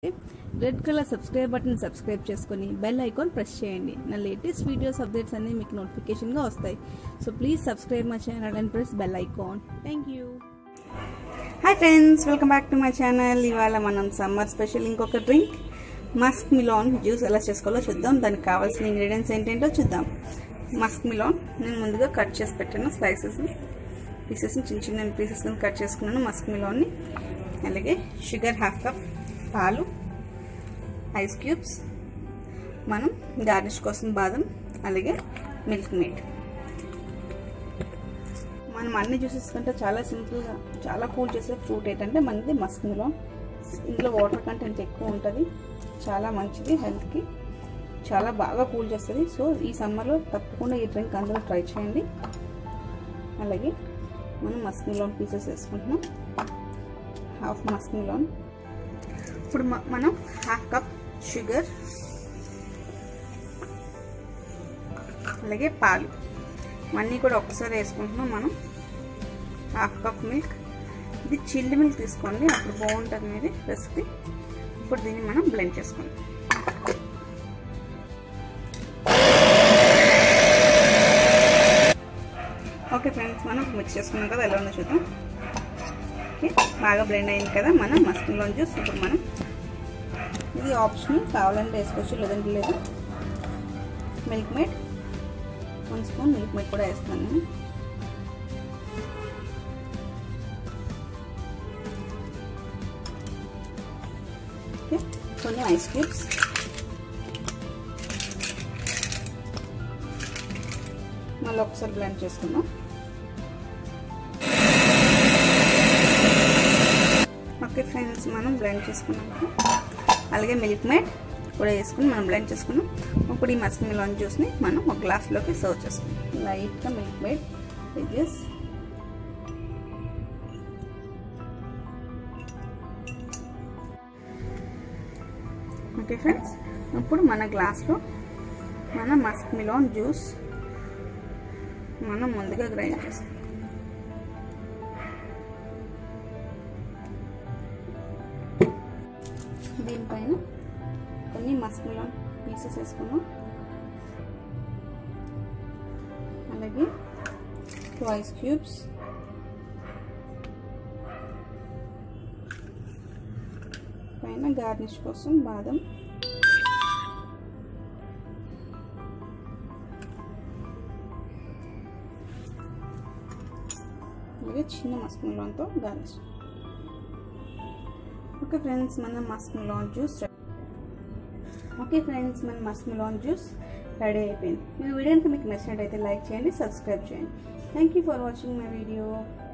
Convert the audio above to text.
red colour subscribe button subscribe చేసుకొని bell icon press చేయండి నా లేటెస్ట్ వీడియోస్ అప్డేట్స్ అన్నీ మీకు నోటిఫికేషన్గా వస్తాయి so please subscribe my channel and press bell icon thank you hi friends welcome back to my channel ఇవాళ మనం summer special ఇంకొక డ్రింక్ మస్క్ మిలాన్ జ్యూస్ ఎలా చేసుకోవాలో చూద్దాం దానికి కావాల్సిన ఇంగ్రీడియంట్స్ ఏంటంటో చూద్దాం మస్క్ మిలాన్ నేను ముందుగా కట్ చేసి పెట్టాను స్లైసెస్ పీసెస్ని చిన్న చిన్న పీసెస్ కింద కట్ చేసుకున్నాను మస్క్ మిలాన్ని అలాగే షుగర్ హాఫ్ కప్ పాలు ఐస్ క్యూబ్స్ మనం గార్నిష్ కోసం బాదం అలాగే మిల్క్ మేడ్ మనం అన్ని జ్యూసెస్ కంటే చాలా సింపుల్గా చాలా కూల్ చేసే ఫ్రూట్ ఏంటంటే మనది మస్క్ మిలాన్ ఇందులో వాటర్ కంటెంట్ ఎక్కువ ఉంటుంది చాలా మంచిది హెల్త్కి చాలా బాగా కూల్ చేస్తుంది సో ఈ సమ్మర్లో తప్పకుండా ఈ డ్రింక్ అందరూ ట్రై చేయండి అలాగే మనం మస్క్ మిలాన్ పీసెస్ వేసుకుంటున్నాం హాఫ్ మస్క్ మిలాన్ ఇప్పుడు మనం హాఫ్ కప్ షుగర్ అలాగే పాలు అన్నీ కూడా ఒకసారి వేసుకుంటున్నాం మనం హాఫ్ కప్ మిల్క్ ఇది చిల్డ్ మిల్క్ తీసుకోండి అప్పుడు బాగుంటుంది మీది రెసిపీ ఇప్పుడు దీన్ని మనం బ్లెండ్ చేసుకుందాం ఓకే ఫ్రెండ్స్ మనం మిక్స్ చేసుకున్నాం కదా ఎలా ఉందో చూద్దాం ఓకే బాగా బ్లెండ్ అయింది కదా మనం మస్కిన్లో జ్యూస్ ఇప్పుడు మనం ఇది ఆప్షనల్ కావాలంటే వేసుకోవచ్చు లేదంటే లేదు Milkmaid one spoon Milkmaid కూడా వేస్తాను నేను ఓకే కొన్ని ఐస్ క్యూబ్స్ మళ్ళీ ఒకసారి బ్లెండ్ చేసుకుందాం ఓకే ఫ్రెండ్స్ మనం బ్లెండ్ చేసుకున్నాం అలాగే మిల్క్ మేడ్ కూడా వేసుకుని మనం బ్లెండ్ చేసుకున్నాం ఇప్పుడు ఈ మస్క్ మిలాన్ జ్యూస్ని మనం ఒక గ్లాస్లోకి సర్వ్ చేసుకున్నాం లైట్గా Milkmaid juice okay friends ఇప్పుడు మన గ్లాస్లో మన మస్క్ మిలాన్ జ్యూస్ మనం ముందుగా గ్రైండ్ చేస్తాం దీనిపైన కొన్ని మస్క్ మిలాన్ పీసెస్ వేసుకున్నాం అలాగే టూ ఐస్ క్యూబ్స్ పైన గార్నిష్ కోసం బాదం అలాగే చిన్న మస్క్ మిలాన్తో గార్నిష్ ఓకే ఫ్రెండ్స్ మన muskmelon juice okay friends మన మస్క్ మిలాన్ జ్యూస్ రెడీ అయిపోయింది ఈ వీడియోకి మీకు నచ్చినట్టయితే లైక్ చేయండి సబ్స్క్రైబ్ చేయండి thank you for watching my video